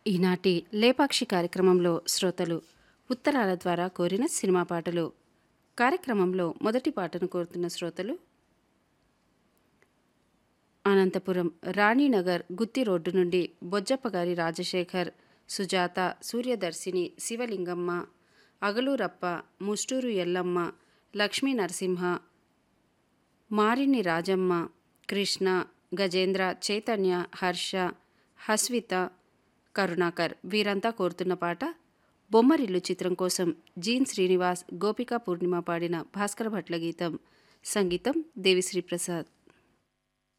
ఈనాటి లేపాక్షి కార్యక్రమంలో శ్రోతలు ఉత్తరాల ద్వారా కోరిన సినిమా పాటలు కార్యక్రమంలో మొదటి పాటను కోరుతున్న శ్రోతలు అనంతపురం రాణీనగర్ గుత్తి రోడ్డు నుండి బొజ్జప్పగారి రాజశేఖర్ సుజాత సూర్యదర్శిని శివలింగమ్మ అగలూరప్ప ముస్టూరు ఎల్లమ్మ లక్ష్మీ నరసింహ మారిని రాజమ్మ కృష్ణ గజేంద్ర చైతన్య హర్ష హస్విత కరుణాకర్ వీరంతా కోరుతున్న పాట బొమ్మరిల్లు చిత్రం కోసం జీన్ శ్రీనివాస్ గోపికా పూర్ణిమ పాడిన భాస్కర భట్ల గీతం సంగీతం దేవిశ్రీ ప్రసాద్